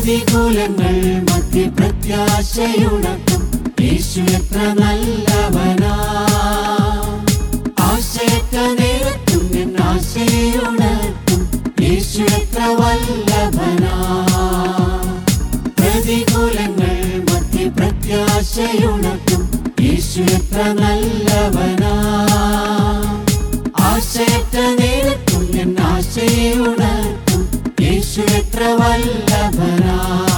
പ്രതികൂലങ്ങൾ മധ്യ പ്രത്യാശയുണർത്തും യേശു എത്ര നല്ലവനാ ആശയറ്റ നേരത്തും എൻ ആശയുണർത്തും യേശു എത്ര വല്ലഭനാ പ്രതികൂലങ്ങൾ മധ്യ പ്രത്യാശയുണർത്തും യേശു എത്ര നല്ലവനാ ആശയറ്റ നേരത്തും എൻ ആശയുണർത്തും യേശു എത്ര വല്ലഭനാ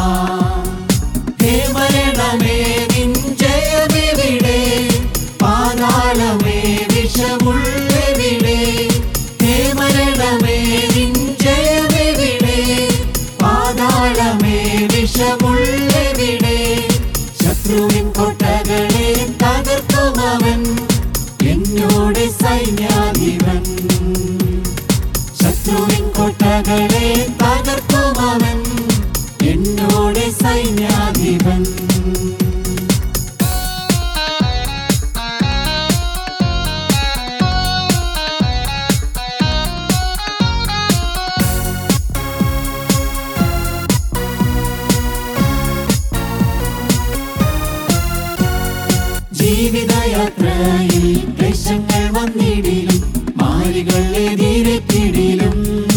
ഹേ മരണമേ നിൻ ജയമെവിടെ പാതാളമേ വിഷമുള്ളെവിടെ ഹേ മരണമേ നിൻ ജയമെവിടെ പാതാളമേ വിഷമുള്ളെവിടെ ശത്രുവിൻ കോട്ടകളെ തകർക്കും അവൻ എന്നോട് സൈന്യാധിപൻ ശത്രുവിൻ കോട്ടകളെ തകർക്കും അവൻ എന്നോട് സൈന്യാധിപൻ ജീവിതയാത്രയിൽ ക്ലേശങ്ങൾ വന്നിടിലും മാരികൾ എതിരെത്തിടിലും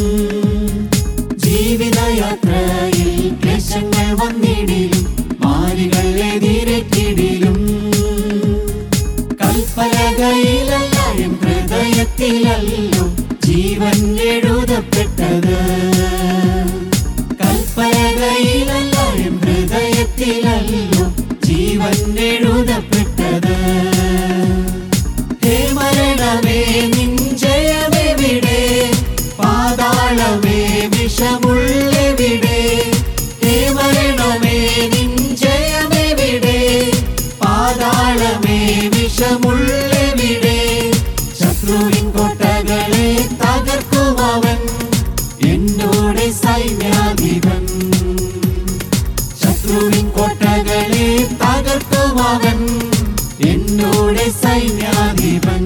ജീവിതയാത്രയിൽ ക്ലേശങ്ങൾ വന്നിടിലും മാരികൾ എതിരെത്തിടിലും കൽപ്പലകയിലല്ല എൻ ഹൃദയത്തിലല്ലോ ജീവൻ എഴുതപ്പെട്ടത് കൽപ്പലകയിലല്ല എൻ ഹൃദയത്തിലല്ലോ ജീവൻ എഴുതപ്പെട്ടത് ഹേ മരണമേ നിൻ ജയമെവിടെ പാതാളമേ വിഷമുള്ളെവിടെ ഹേ മരണമേ നിൻ ജയമെവിടെ പാതാളമേ വിഷമുള്ളെവിടെ ശത്രുവിൻ കോട്ടകളെ തകർക്കും അവൻ എന്നോട് സൈന്യാധിപൻ ശത്രുവിൻ കോട്ടകളെ തകർക്കും അവൻ എന്നോട് സൈന്യാധിപൻ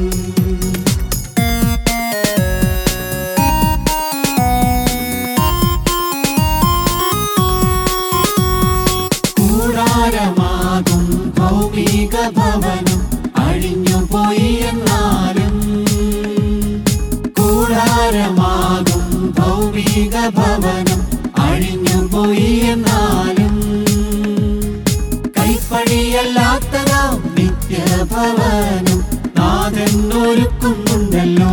കൂടാരമാകും ഭൗമിക ഭവനം അഴിഞ്ഞുപോയി എന്നാലും കൂടാരമാകും ഭൗമിക ഭവനം അഴിഞ്ഞുപോയി എന്നാലും കൈപ്പണിയല്ലാത്തതാം നിത്യഭവനം നാഥൻ ഒരുക്കുന്നുണ്ടല്ലോ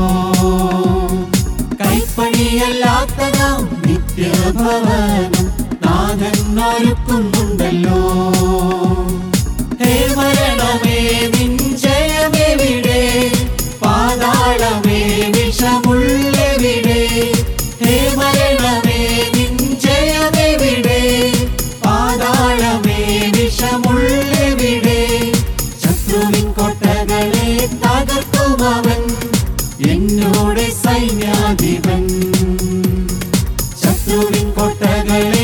കൈപ്പണിയല്ലാത്തതാം നിത്യഭവനം നാഥൻ ഒരുക്കുന്നുണ്ടല്ലോ ഹേ മരണമേ നിൻ ജയമെവിടെ പാതാളമേ വിഷമുള്ളെവിടെ ഹേ മരണമേ നിൻ ജയമെവിടെ പാതാളമേ വിഷമുള്ളെവിടെ ശത്രുവിൻ കോട്ടകളെ തകർക്കും അവൻ എന്നോട് സൈന്യാധിപൻ ശത്രുവിൻ കോട്ടകളെ